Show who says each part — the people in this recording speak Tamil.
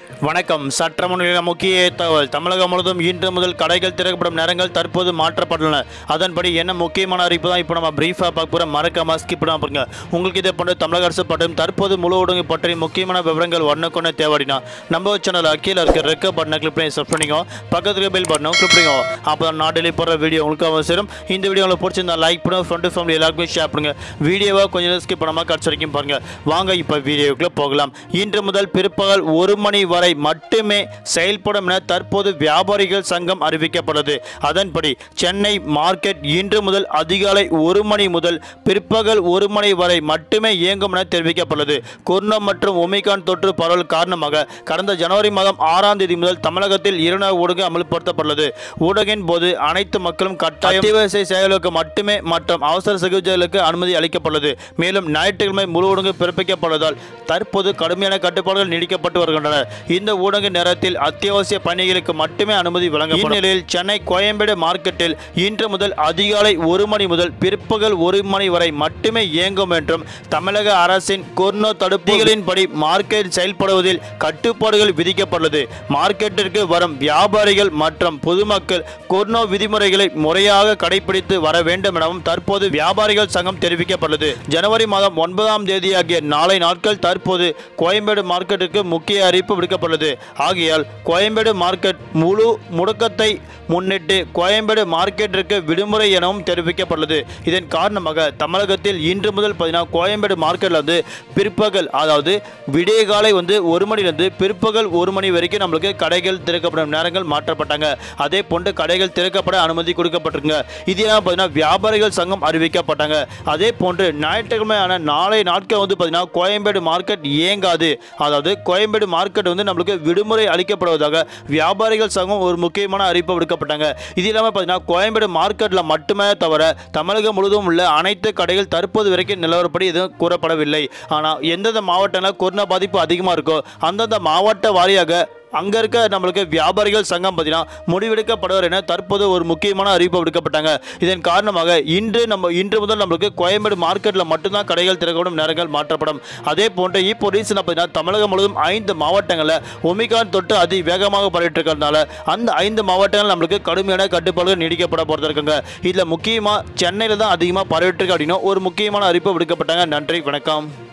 Speaker 1: வணக்கம் சட்டமன்ற முக்கிய தகவல் தமிழகம் முழுவதும் இன்று முதல் கடைகள் திறக்கப்படும் நேரங்கள் தற்போது மாற்றப்பட்டுள்ளன அதன்படி என்ன முக்கியமான அறிவிப்பு தான் இப்போ நம்ம பிரீஃபாக பார்க்க போகிறோம் மறக்காம ஸ்கிப் பண்ணாம பாருங்க உங்களுக்கு இதை போன்ற தமிழக அரசு பட்டம் தற்போது முழு ஊடகம் பற்றி முக்கியமான விவரங்கள் ஒன்றுக்கொன்று தேவைடினா நம்ம சேனல் கீழே இருக்க ரெக்க பட்டனை கிளிக் பண்ணி சப் பண்ணிக்கோ பக்கத்துக்கு பெல் பட்டனும் கிளிக் பண்ணிக்கோ அப்போ தான் நாட்டிலே போடுற வீடியோ உங்களுக்கு அவசியம் இந்த வீடியோ உங்களுக்கு பிடிச்சிருந்தா லைக் பண்ணுங்க ஃப்ரெண்டு ஃபேமிலி எல்லாருக்குமே ஷேர் பண்ணுங்க வீடியோவை கொஞ்சம் ஸ்கிப் பண்ணாமல் கடைசி வரைக்கும் பாருங்க வாங்க இப்போ வீடியோக்குள்ளே போகலாம் இன்று முதல் பிற்பகல் ஒரு மணி வரை மட்டுமே செயல்படும் என தற்போது வியாபாரிகள் சங்கம் அறிவிக்கப்பட்டது அதன்படி சென்னை மார்க்கெட் இன்று முதல் அதிகாலை ஒரு மணி முதல் பிற்பகல் ஒரு மணி வரை மட்டுமே இயங்கும் என தெரிவிக்கப்பட்டுள்ளது கொரோனா மற்றும் ஒமிகான் தொற்று பரவல் காரணமாக கடந்த ஜனவரி மாதம் ஆறாம் தேதி முதல் தமிழகத்தில் இருநூறு ஊடக அமல்படுத்தப்பட்டுள்ளது ஊடகின் போது அனைத்து மக்களும் கட்டாய அத்தியாவசிய செயலுக்கு மட்டுமே மற்றும் அவசர சிகிச்சைகளுக்கு அனுமதி அளிக்கப்பட்டுள்ளது மேலும் ஞாயிற்றுக்கிழமை முழு ஊடகு பிறப்பிக்கப்பட்டதால் தற்போது கடுமையான கட்டுப்பாடுகள் நீடிக்கப்பட்டு வருகின்றன இந்த ஊடக நேரத்தில் அத்தியாவசிய பணிகளுக்கு மட்டுமே அனுமதி வழங்கப்படும் இந்நிலையில் சென்னை கோயம்பேடு மார்க்கெட்டில் இன்று முதல் அதிகாலை ஒரு மணி முதல் பிற்பகல் ஒரு மணி வரை மட்டுமே இயங்கும் என்றும் தமிழக அரசின் கொரோனா தடுப்புகளின்படி மார்க்கெட் செயல்படுவதில் கட்டுப்பாடுகள் விதிக்கப்பட்டுள்ளது மார்க்கெட்டிற்கு வரும் வியாபாரிகள் மற்றும் பொதுமக்கள் கொரோனா விதிமுறைகளை முறையாக கடைபிடித்து வர வேண்டும் எனவும் தற்போது வியாபாரிகள் சங்கம் தெரிவிக்கப்பட்டுள்ளது ஜனவரி மாதம் ஒன்பதாம் தேதி ஆகிய நாளை நாட்கள் தற்போது கோயம்பேடு மார்க்கெட்டுக்கு முக்கிய அறிவிப்பு விடுக்கப்பட்டுள்ளது ஆகையால் கோயம்பேடு மார்க்கெட் முழு முடக்கத்தை முன்னிட்டு கோயம்பேடு மார்க்கெட்டிற்கு விடுமுறை எனவும் தெரிவிக்கப்பட்டுள்ளது இதன் காரணமாக தமிழகத்தில் இன்று முதல் பார்த்தீங்கன்னா கோயம்பேடு மார்க்கெட்டில் வந்து பிற்பகல் அதாவது விடிய காலை வந்து ஒரு மணிலேருந்து பிற்பகல் ஒரு மணி வரைக்கும் நம்மளுக்கு கடைகள் திறக்கப்படும் நேரங்கள் மாற்றப்பட்டாங்க அதே போன்று கடைகள் திறக்கப்பட அனுமதி கொடுக்கப்பட்டிருங்க இதெல்லாம் பார்த்தீங்கன்னா வியாபாரிகள் சங்கம் அறிவிக்கப்பட்டாங்க அதே போன்று ஞாயிற்றுக்கிழமையான நாளை நாட்கள் வந்து பார்த்தீங்கன்னா கோயம்பேடு மார்க்கெட் இயங்காது அதாவது கோயம்பேடு மார்க்கெட் வந்து நம்மளுக்கு விடுமுறை அளிக்கப்படுவதாக வியாபாரிகள் சங்கம் ஒரு முக்கியமான அறிவிப்பு விடுக்கப்பட்டாங்க இது இல்லாமல் பார்த்தீங்கன்னா கோயம்பேடு மார்க்கெட்டில் மட்டுமே தவிர தமிழகம் முழுவதும் உள்ள அனைத்து கடைகள் தற்போது வரைக்கும் நிலவரப்படி எதுவும் கூறப்படவில்லை ஆனால் எந்தெந்த மாவட்டங்களில் கொரோனா பாதிப்பு அதிகமாக இருக்கோ அந்தந்த மாவட்ட வாரியாக அங்கே இருக்க நம்மளுக்கு வியாபாரிகள் சங்கம் பார்த்தீங்கன்னா முடிவெடுக்கப்படுவார் என தற்போது ஒரு முக்கியமான அறிவிப்பு விடுக்கப்பட்டாங்க இதன் காரணமாக இன்று நம்ம இன்று முதல் நம்மளுக்கு கோயம்பேடு மார்க்கெட்டில் மட்டும்தான் கடைகள் திறக்கப்படும் நேரங்கள் மாற்றப்படும் அதே போன்று இப்போ ரீசன் பார்த்தீங்கன்னா தமிழகம் முழுவதும் ஐந்து மாவட்டங்களில் ஒமிகான் தொற்று அதி வேகமாக பரவிட்டு இருக்கிறதுனால அந்த ஐந்து மாவட்டங்கள் நம்மளுக்கு கடுமையான கட்டுப்பாடுகள் நீடிக்கப்பட போகிறது இருக்குங்க இதில் முக்கியமாக சென்னையில் தான் அதிகமாக பரவிட்டு இருக்கு அப்படின்னா ஒரு முக்கியமான அறிவிப்பு விடுக்கப்பட்டாங்க நன்றி வணக்கம்